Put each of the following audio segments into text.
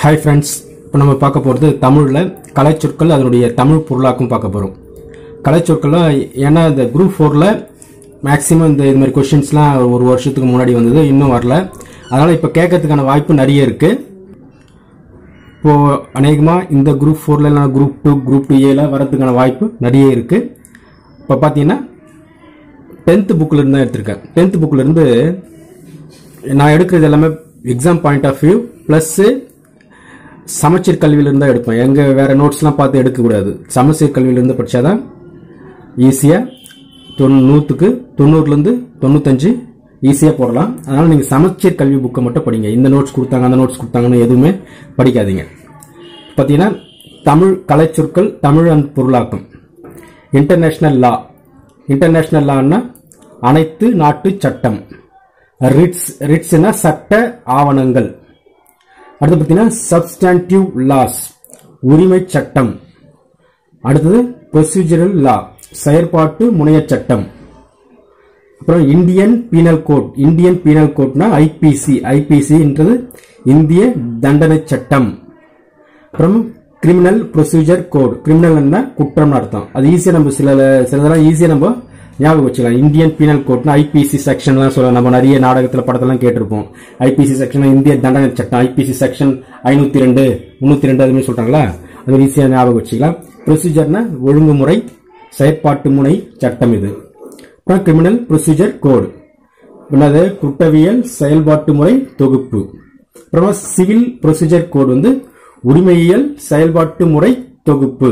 hi friends இப்போ நம்ம பார்க்க போகிறது தமிழில் கலைச்சொற்கள் அதனுடைய தமிழ் பொருளாக்கும் பார்க்க போகிறோம் கலைச்சொற்கள்லாம் ஏன்னா இந்த குரூப் ஃபோரில் மேக்ஸிமம் இந்த இது மாதிரி கொஷின்ஸ்லாம் ஒரு வருஷத்துக்கு முன்னாடி வந்தது இன்னும் வரல அதனால் இப்போ கேட்கறதுக்கான வாய்ப்பு நிறைய இருக்குது இப்போது அநேகமாக இந்த குரூப் ஃபோரில் இல்லைனா குரூப் டூ குரூப் டூ ஏல வரதுக்கான வாய்ப்பு நிறைய இருக்குது இப்போ பார்த்தீங்கன்னா டென்த்து புக்கில் இருந்து தான் எடுத்திருக்கேன் டென்த்து புக்கில் இருந்து நான் எடுக்கிறது எல்லாமே exam point of view plus சமச்சீர் கல்வியிலிருந்து தான் எடுப்பேன் எங்கே வேறு நோட்ஸ்லாம் பார்த்து எடுக்கக்கூடாது சமச்சீர் கல்வியிலிருந்து படித்தாதான் ஈஸியாக தொண்ணூ நூற்றுக்கு தொண்ணூறுலேருந்து தொண்ணூத்தஞ்சு ஈஸியாக போடலாம் அதனால் நீங்கள் சமச்சீர் கல்வி புக்கை மட்டும் படிங்க இந்த நோட்ஸ் கொடுத்தாங்க அந்த நோட்ஸ் கொடுத்தாங்கன்னு எதுவுமே படிக்காதீங்க பார்த்தீங்கன்னா தமிழ் கலைச்சொற்கள் தமிழ் அண்ட் பொருளாக்கம் இன்டர்நேஷ்னல் லா இன்டர்நேஷ்னல் லான்னா அனைத்து நாட்டு சட்டம் ரிட்ஸ் ரிட்ஸ்னா சட்ட ஆவணங்கள் அடுத்து பார்த்தீங்கன்னா சப்ஸ்டான்டிவ் லாஸ் உரிமை சட்டம் அடுத்தது ப்ரொசீஜரல் லா செயற்பாட்டு முனைய சட்டம் அப்புறம் Indian penal code Indian penal கோட்னா ஐபிசி ஐபிசின்றது இந்திய தண்டனை சட்டம் அப்புறம் கிரிமினல் ப்ரொசீஜர் கோட் கிரிமினல்னா குற்றம்னு அர்த்தம் அது ஈஸியாக நம்ம சில சிலதெல்லாம் ஈஸியாக நம்ம ஞாபகம் வச்சுக்கலாம் இந்தியன் பீனல் கோட்னா ஐபிசி செக்ஷன்லாம் சொல்ல நம்ம நிறைய நாடகத்தில் படத்தெல்லாம் கேட்டிருப்போம் ஐபிசி செக்ஷன் இந்திய தண்டனை சட்டம் ஐபிசி செக்ஷன் ஐநூத்தி ரெண்டு முன்னூத்தி ரெண்டு அதுமாதிரி சொல்றாங்களா அது ஈஸியாக ஞாபகம் வச்சுக்கலாம் ப்ரொசீஜர்னா ஒழுங்குமுறை செயற்பாட்டு முனை சட்டம் இது அப்புறம் கிரிமினல் ப்ரொசீஜர் கோடு என்னது குற்றவியல் செயல்பாட்டு முறை தொகுப்பு அப்புறமா சிவில் ப்ரொசீஜர் கோடு வந்து உரிமையியல் செயல்பாட்டு முறை தொகுப்பு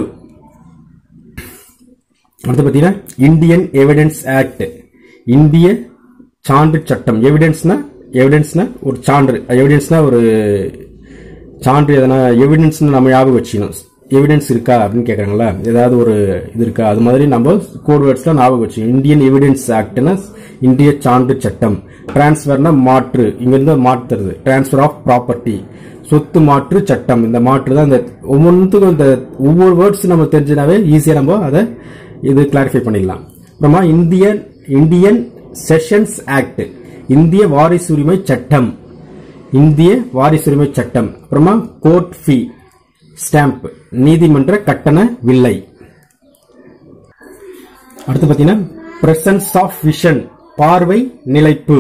அடுத்து பார்த்தீங்கன்னா இந்தியன் எவிடன்ஸ் ஆக்ட் இந்திய சான்று சட்டம் எவிடன்ஸ்னா எவிடன்ஸ்னா ஒரு சான்று எவிடன்ஸ்னா ஒரு சான்று எதனா எவிடன்ஸ்னு நம்ம ஞாபகம் வச்சுக்கணும் எவிடன்ஸ் இருக்கா அப்படின்னு கேட்குறாங்களா ஏதாவது ஒரு இது இருக்கா அது மாதிரி நம்ம கோட் வேர்ட்ஸ்லாம் ஞாபகம் வச்சுக்கணும் இந்தியன் எவிடன்ஸ் ஆக்ட்னா இந்திய சான்று சட்டம் டிரான்ஸ்ஃபர்னா மாற்று இங்கிருந்து மாற்றுறது டிரான்ஸ்ஃபர் ஆஃப் ப்ராப்பர்ட்டி சொத்து மாற்று சட்டம் இந்த மாற்று தான் இந்த ஒவ்வொன்றுத்துக்கும் இந்த ஒவ்வொரு வேர்ட்ஸ் நம்ம தெரிஞ்சுனாவே ஈஸியாக நம்ம அதை இது கிளாரிஃபை பண்ணிடலாம் அப்புறமா இந்தியன் இந்தியன் செஷன்ஸ் ஆக்ட் இந்திய வாரிசுரிமை சட்டம் இந்திய வாரிசுரிமை சட்டம் அப்புறமா கோர்ட் ஃபீ ஸ்டாம்ப் நீதிமன்ற கட்டண வில்லை அடுத்து பார்த்தீங்கன்னா பிரசன்ஸ் ஆஃப் விஷன் பார்வை நிலைப்பு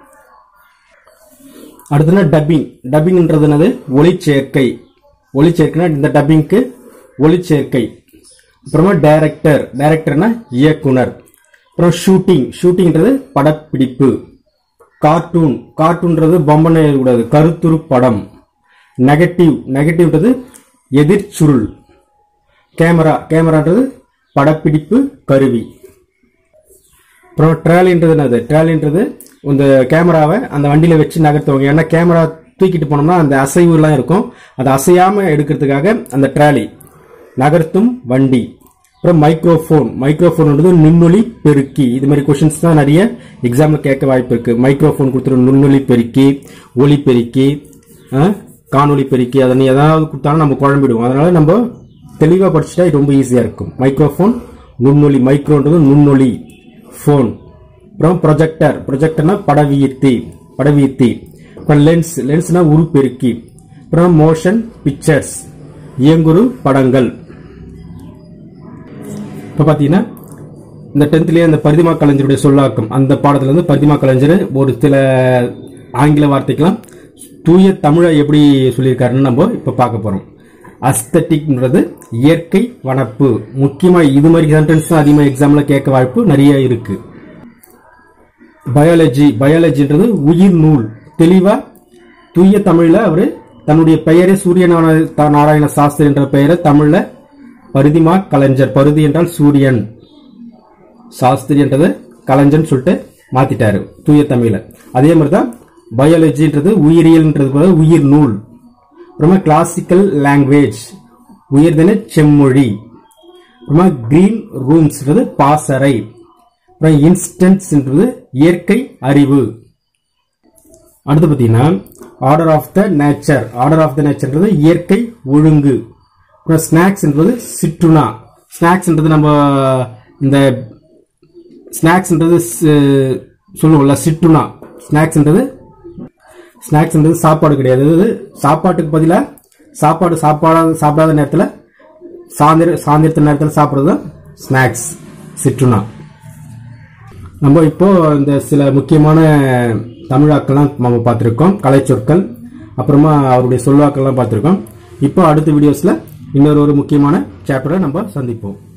அடுத்தது டப்பிங் டப்பிங்ன்றது என்னது ஒளிச்சேர்க்கை ஒளிச்சேர்க்கைனா இந்த டப்பிங்க்கு ஒளிச்சேர்க்கை அப்புறமா டைரக்டர் டைரக்டர்னா இயக்குனர் அப்புறம் ஷூட்டிங் ஷூட்டிங்ன்றது படப்பிடிப்பு கார்ட்டூன் கார்ட்டூன்றது பொம்மனை கூடாது கருத்துரு படம் நெகட்டிவ் நெகட்டிவ்ன்றது எதிர்ச்சுருள் கேமரா கேமரான்றது படப்பிடிப்பு கருவி அப்புறம் ட்ராலின்றது என்னது ட்ராலின்றது இந்த கேமராவை அந்த வண்டியில வச்சு நகர்த்துவாங்க ஏன்னா கேமரா தூக்கிட்டு போனோம்னா அந்த அசைவுலாம் இருக்கும் அதை அசையாம எடுக்கிறதுக்காக அந்த ட்ராலி நகர்த்தும் வண்டி அப்புறம் மைக்ரோஃபோன் மைக்ரோஃபோன்ன்றது நுண்ணொலி பெருக்கி இது மாதிரி கொஷின்ஸ் தான் நிறைய எக்ஸாம்ல கேட்க வாய்ப்பு இருக்கு மைக்ரோஃபோன் கொடுத்துரு நுண்ணொலி பெருக்கி ஒலி பெருக்கி காணொலி பெருக்கி அதை நீ ஏதாவது கொடுத்தாலும் நம்ம குழம்பிடுவோம் அதனால நம்ம தெளிவாக படிச்சுட்டா ரொம்ப ஈஸியாக இருக்கும் மைக்ரோஃபோன் நுண்ணொலி மைக்ரோன்றது நுண்ணொலி ஃபோன் அப்புறம் ப்ரொஜெக்டர் ப்ரொஜெக்டர்னா படவீர்த்தி படவீர்த்தி அப்புறம் லென்ஸ் லென்ஸ்னா உருப்பெருக்கி அப்புறம் மோஷன் பிக்சர்ஸ் இயங்குரு படங்கள் இப்போ பார்த்தீங்கன்னா இந்த டென்த்லேயே அந்த பரிதிமா கலைஞருடைய சொல்லாக்கம் அந்த பாடத்துல இருந்து பரிதிமா கலைஞர் ஒரு சில ஆங்கில வார்த்தைக்கெல்லாம் தூய தமிழை எப்படி சொல்லியிருக்காருன்னு நம்ம இப்போ பார்க்க போகிறோம் அஸ்தட்டிக்ன்றது இயற்கை வனப்பு முக்கியமாக இது மாதிரி சென்டென்ஸ் தான் அதிகமாக எக்ஸாமில் கேட்க வாய்ப்பு நிறைய இருக்கு பயாலஜி பயாலஜின்றது உயிர் நூல் தெளிவாக தூய தமிழில் அவர் தன்னுடைய பெயரே சூரிய நாராயண சாஸ்திரி என்ற பெயரை தமிழ்ல பருதிமா கலைஞர் பருதி என்றால் சூரியன் சாஸ்திரி என்றது கலைஞன் சொல்லிட்டு மாத்திட்டாரு தூய தமிழ்ல அதே மாதிரிதான் பயாலஜின்றது உயிரியல்ன்றது உயிர் நூல் அப்புறமா கிளாசிக்கல் லாங்குவேஜ் உயர்தின செம்மொழி அப்புறமா கிரீன் ரூம்ஸ்ன்றது பாசறை அப்புறம் இன்ஸ்டன்ஸ்ன்றது இயற்கை அறிவு அடுத்து பார்த்தீங்கன்னா order of the nature order of the நேச்சர்ன்றது இயற்கை ஒழுங்கு அப்புறம் ஸ்நாக்ஸ்ன்றது சிற்றுணா ஸ்நாக்ஸ்ன்றது நம்ம இந்த ஸ்நாக்ஸ்ன்றது சொல்லுவோம்ல சிற்றுணா ஸ்நாக்ஸ்ன்றது ஸ்நாக்ஸ்ன்றது சாப்பாடு கிடையாது இது சாப்பாட்டுக்கு பதிலாக சாப்பாடு சாப்பாடு சாப்பிடாத நேரத்தில் சாயந்தர சாயந்தரத்து நேரத்தில் சாப்பிட்றது தான் ஸ்நாக்ஸ் சிற்றுணா நம்ம இப்போ இந்த சில முக்கியமான தமிழாக்கள்லாம் நம்ம பார்த்துருக்கோம் கலைச்சொற்கள் அப்புறமா அவருடைய சொல்வாக்கள்லாம் பார்த்துருக்கோம் இப்போ அடுத்த வீடியோஸில் இன்னொரு ஒரு முக்கியமான சாப்டரை நம்ம சந்திப்போம்